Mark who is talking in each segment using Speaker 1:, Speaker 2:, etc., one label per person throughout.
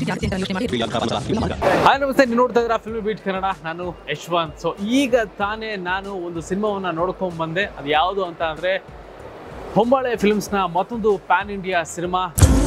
Speaker 1: ಜಾಸ್ತಿ ಅಂತ ಯೋಚನೆ ಮಾಡಿ
Speaker 2: ಹಾಯ್ ನಮಸ್ತೆ ನೀವು ನೋಡ್ತಾ ಇದ್ದೀರಾ ಫಿಲ್ಮ್ ಬೀಟ್ ಕನ್ನಡ ನಾನು ಯಶ್ವಂತ್ ಸೊ ಈಗ ತಾನೇ ನಾನು ಒಂದು ಸಿನಿಮಾವನ್ನ ನೋಡ್ಕೊಂಡ್ ಬಂದೆ ಅದು ಯಾವುದು ಅಂತ ಅಂದ್ರೆ ಹೊಂಬಾಳೆ ಫಿಲ್ಮ್ಸ್ನ ಮತ್ತೊಂದು ಪ್ಯಾನ್ ಇಂಡಿಯಾ ಸಿನಿಮಾ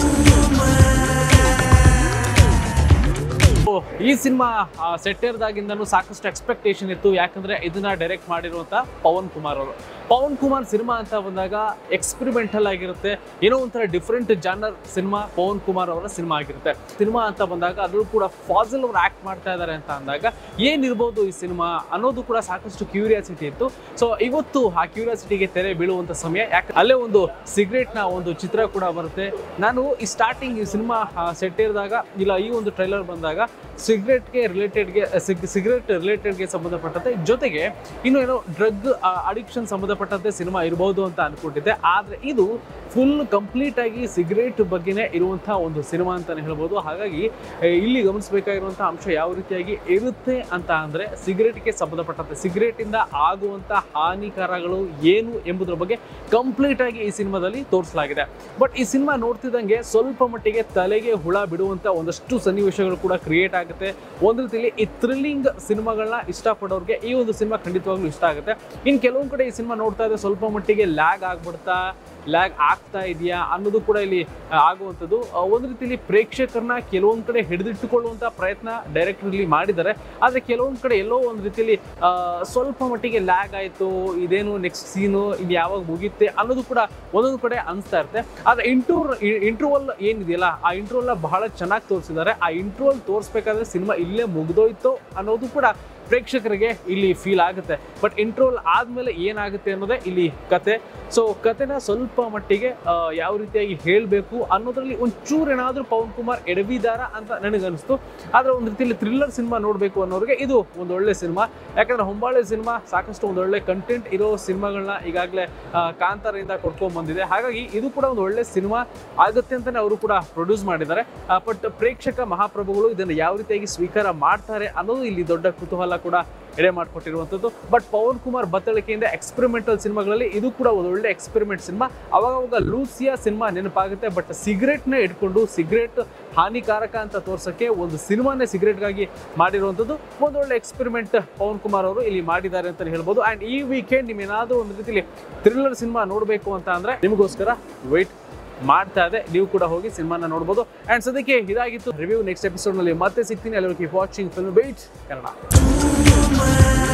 Speaker 2: ಓ, ಈ ಸಿನಿಮಾ ಸೆಟ್ಟೇರ್ದಾಗಿಂದನೂ ಸಾಕಷ್ಟು ಎಕ್ಸ್ಪೆಕ್ಟೇಷನ್ ಇತ್ತು ಯಾಕಂದ್ರೆ ಇದನ್ನ ಡೈರೆಕ್ಟ್ ಮಾಡಿರುವಂತ ಪವನ್ ಕುಮಾರ್ ಅವರು ಪವನ್ ಕುಮಾರ್ ಸಿನಿಮಾ ಅಂತ ಬಂದಾಗ ಎಕ್ಸ್ಪೆರಿಮೆಂಟಲ್ ಆಗಿರುತ್ತೆ ಏನೋ ಒಂಥರ different genre cinema Pavan Kumar ಅವರ ಸಿನಿಮಾ ಆಗಿರುತ್ತೆ ಸಿನಿಮಾ ಅಂತ ಬಂದಾಗ ಅದ್ರೂ ಕೂಡ ಫಾಜಿಲ್ ಅವರು ಆಕ್ಟ್ ಮಾಡ್ತಾ ಇದ್ದಾರೆ ಅಂತ ಅಂದಾಗ ಏನಿರ್ಬೋದು ಈ ಸಿನಿಮಾ ಅನ್ನೋದು ಕೂಡ ಸಾಕಷ್ಟು ಕ್ಯೂರಿಯಾಸಿಟಿ ಇತ್ತು ಸೊ ಇವತ್ತು ಆ ಕ್ಯೂರಿಯಾಸಿಟಿಗೆ ತೆರೆ ಬೀಳುವಂತ ಸಮಯ ಯಾಕೆ ಅಲ್ಲೇ ಒಂದು ಸಿಗರೇಟ್ ನ ಒಂದು ಚಿತ್ರ ಕೂಡ ಬರುತ್ತೆ ನಾನು ಈ ಸ್ಟಾರ್ಟಿಂಗ್ ಈ ಸಿನಿಮಾ ಸೆಟ್ ಇರಿದಾಗ ಇಲ್ಲ ಈ ಒಂದು ಟ್ರೈಲರ್ ಬಂದಾಗ ಸಿಗರೇಟ್ಗೆ ರಿಲೇಟೆಡ್ಗೆ ಸಿಗರೇಟ್ ರಿಲೇಟೆಡ್ಗೆ ಸಂಬಂಧಪಟ್ಟಂತೆ ಜೊತೆಗೆ ಇನ್ನು ಏನೋ ಡ್ರಗ್ ಅಡಿಕ್ಷನ್ ಸಂಬಂಧಪಟ್ಟಂತೆ ಸಿನಿಮಾ ಇರಬಹುದು ಅಂತ ಅನ್ಕೊಂಡಿದ್ದೆ ಆದ್ರೆ ಇದು ಫುಲ್ ಕಂಪ್ಲೀಟ್ ಆಗಿ ಸಿಗರೇಟ್ ಬಗ್ಗೆನೇ ಇರುವಂತಹ ಒಂದು ಸಿನಿಮಾ ಅಂತಾನೆ ಹೇಳ್ಬೋದು ಹಾಗಾಗಿ ಆ, ಇಲ್ಲಿ ಗಮನಿಸಬೇಕಾಗಿರುವಂತಹ ಅಂಶ ಯಾವ ರೀತಿಯಾಗಿ ಇರುತ್ತೆ ಅಂತ ಅಂದ್ರೆ ಸಿಗರೇಟ್ಗೆ ಸಂಬಂಧಪಟ್ಟಂತೆ ಸಿಗರೇಟ್ ಇಂದ ಆಗುವಂತ ಹಾನಿಕಾರಗಳು ಏನು ಎಂಬುದರ ಬಗ್ಗೆ ಕಂಪ್ಲೀಟ್ ಆಗಿ ಈ ಸಿನಿಮಾದಲ್ಲಿ ತೋರಿಸಲಾಗಿದೆ ಬಟ್ ಈ ಸಿನಿಮಾ ನೋಡ್ತಿದ್ದಂಗೆ ಸ್ವಲ್ಪ ಮಟ್ಟಿಗೆ ತಲೆಗೆ ಹುಳ ಬಿಡುವಂತ ಒಂದಷ್ಟು ಸನ್ನಿವೇಶಗಳು ಕೂಡ ಕ್ರಿಯೇಟ್ ಆಗುತ್ತೆ ಒಂದು ರೀತಿಯಲ್ಲಿ ಈ ಥ್ರಿಲ್ಲಿಂಗ್ ಸಿನಿಮಾಗಳನ್ನ ಇಷ್ಟಪಡೋರಿಗೆ ಈ ಒಂದು ಸಿನಿಮಾ ಖಂಡಿತವಾಗ್ಲೂ ಇಷ್ಟ ಆಗುತ್ತೆ ಇನ್ನು ಕೆಲವೊಂದು ಕಡೆ ಈ ಸಿನಿಮಾ ನೋಡ್ತಾ ಇದ್ರೆ ಸ್ವಲ್ಪ ಮಟ್ಟಿಗೆ ಲ್ಯಾಗ್ ಆಗ್ಬಿಡ್ತಾ ಲ್ಯಾಗ್ ಆಗ್ತಾ ಇದೆಯಾ ಅನ್ನೋದು ಕೂಡ ಇಲ್ಲಿ ಆ, ಆಗುವಂಥದ್ದು ಆ, ಒಂದು ರೀತಿಯಲ್ಲಿ ಪ್ರೇಕ್ಷಕರನ್ನ ಕೆಲವೊಂದು ಕಡೆ ಹಿಡಿದಿಟ್ಟುಕೊಳ್ಳುವಂಥ ಪ್ರಯತ್ನ ಡೈರೆಕ್ಟರ್ ಇಲ್ಲಿ ಮಾಡಿದ್ದಾರೆ ಆದರೆ ಕೆಲವೊಂದು ಕಡೆ ಎಲ್ಲೋ ಒಂದು ರೀತಿಯಲ್ಲಿ ಆ, ಸ್ವಲ್ಪ ಮಟ್ಟಿಗೆ ಲ್ಯಾಗ್ ಆಯಿತು ಇದೇನು ನೆಕ್ಸ್ಟ್ ಸೀನು ಇದು ಯಾವಾಗ ಮುಗಿಯುತ್ತೆ ಅನ್ನೋದು ಕೂಡ ಒಂದೊಂದು ಕಡೆ ಅನಿಸ್ತಾ ಇರುತ್ತೆ ಆದರೆ ಇಂಟ್ರೂ ಇಂಟ್ರೂವಲ್ ಏನಿದೆಯಲ್ಲ ಆ ಇಂಟ್ರೂವಲ್ನ ಬಹಳ ಚೆನ್ನಾಗಿ ತೋರಿಸಿದ್ದಾರೆ ಆ ಇಂಟ್ರೂವಲ್ ತೋರಿಸ್ಬೇಕಾದ್ರೆ ಸಿನಿಮಾ ಇಲ್ಲೇ ಮುಗ್ದೋಯ್ತು ಅನ್ನೋದು ಕೂಡ ಪ್ರೇಕ್ಷಕರಿಗೆ ಇಲ್ಲಿ ಫೀಲ್ ಆಗುತ್ತೆ ಬಟ್ ಇಂಟ್ರೋಲ್ ಆದಮೇಲೆ ಏನಾಗುತ್ತೆ ಅನ್ನೋದೇ ಇಲ್ಲಿ ಕತೆ ಸೊ ಕತೆನ ಸ್ವಲ್ಪ ಮಟ್ಟಿಗೆ ಆ, ಯಾವ ರೀತಿಯಾಗಿ ಹೇಳಬೇಕು ಅನ್ನೋದ್ರಲ್ಲಿ ಒಂಚೂರು ಏನಾದರೂ ಪವನ್ ಕುಮಾರ್ ಎಡವಿದಾರ ಅಂತ ನನಗನ್ನಿಸ್ತು ಆದರೆ ಒಂದು ರೀತಿಯಲ್ಲಿ ಥ್ರಿಲ್ಲರ್ ಸಿನಿಮಾ ನೋಡಬೇಕು ಅನ್ನೋರಿಗೆ ಇದು ಒಂದು ಒಳ್ಳೆ ಸಿನಿಮಾ ಯಾಕಂದ್ರೆ ಹೊಂಬಾಳೆ ಸಿನಿಮಾ ಸಾಕಷ್ಟು ಒಂದು ಒಳ್ಳೆ ಕಂಟೆಂಟ್ ಇರೋ ಸಿನಿಮಾಗಳನ್ನ ಈಗಾಗಲೇ ಕಾಂತಾರದಿಂದ ಕೊಡ್ಕೊಂಡ್ ಬಂದಿದೆ ಹಾಗಾಗಿ ಇದು ಕೂಡ ಒಂದು ಒಳ್ಳೆ ಸಿನಿಮಾ ಆಗುತ್ತೆ ಅಂತಾನೆ ಅವರು ಕೂಡ ಪ್ರೊಡ್ಯೂಸ್ ಮಾಡಿದ್ದಾರೆ ಬಟ್ ಪ್ರೇಕ್ಷಕ ಮಹಾಪ್ರಭುಗಳು ಇದನ್ನು ಯಾವ ರೀತಿಯಾಗಿ ಸ್ವೀಕಾರ ಮಾಡ್ತಾರೆ ಅನ್ನೋದು ಇಲ್ಲಿ ದೊಡ್ಡ ಕುತೂಹಲ ಕೂಡ ಎಡೆ ಮಾಡಿಕೊಟ್ಟಿರುವಂಥದ್ದು ಬಟ್ ಪವನ್ ಕುಮಾರ್ ಬತ್ತಳಿಕೆಯಿಂದ ಎಕ್ಸ್ಪೆರಿಮೆಂಟಲ್ ಸಿನಿಮಾಗಳಲ್ಲಿ ಇದು ಕೂಡ ಒಂದು ಒಳ್ಳೆ ಎಕ್ಸ್ಪೆರಿಮೆಂಟ್ ಸಿನಿಮಾ ಅವಾಗ ಅವಾಗ ಲೂಸಿಯಾ ಸಿನಿಮಾ ನೆನಪಾಗುತ್ತೆ ಬಟ್ ಸಿಗರೇಟ್ನ ಇಟ್ಕೊಂಡು ಸಿಗರೇಟ್ ಹಾನಿಕಾರಕ ಅಂತ ತೋರ್ಸಕ್ಕೆ ಒಂದು ಸಿನಿಮಾನೇ ಸಿಗರೇಟ್ಗಾಗಿ ಮಾಡಿರುವಂಥದ್ದು ಒಂದು ಒಳ್ಳೆ ಎಕ್ಸ್ಪೆರಿಮೆಂಟ್ ಪವನ್ ಕುಮಾರ್ ಅವರು ಇಲ್ಲಿ ಮಾಡಿದ್ದಾರೆ ಅಂತ ಹೇಳ್ಬೋದು ಆ್ಯಂಡ್ ಈ ವೀಕೆಂಡ್ ನಿಮ್ಮೇನಾದರೂ ಒಂದು ರೀತಿಯಲ್ಲಿ ಥ್ರಿಲ್ಲರ್ ಸಿನಿಮಾ ನೋಡಬೇಕು ಅಂತ ಅಂದರೆ ನಿಮಗೋಸ್ಕರ ವೆಯ್ಟ್ ಮಾಡ್ತಾ ಇದೆ ನೀವು ಕೂಡ ಹೋಗಿ ಸಿನಿಮಾನ ನೋಡ್ಬೋದು ಆ್ಯಂಡ್ ಸದ್ಯಕ್ಕೆ ಇದಾಗಿತ್ತು ರಿವ್ಯೂ ನೆಕ್ಸ್ಟ್ ಎಪಿಸೋಡ್ನಲ್ಲಿ ಮತ್ತೆ ಸಿಗ್ತೀನಿ ಅಲ್ಲಿವರೆಗೆ ವಾಚಿಂಗ್ ಫಿಲ್ಮ್ ಬೈಟ್ ಕನ್ನಡ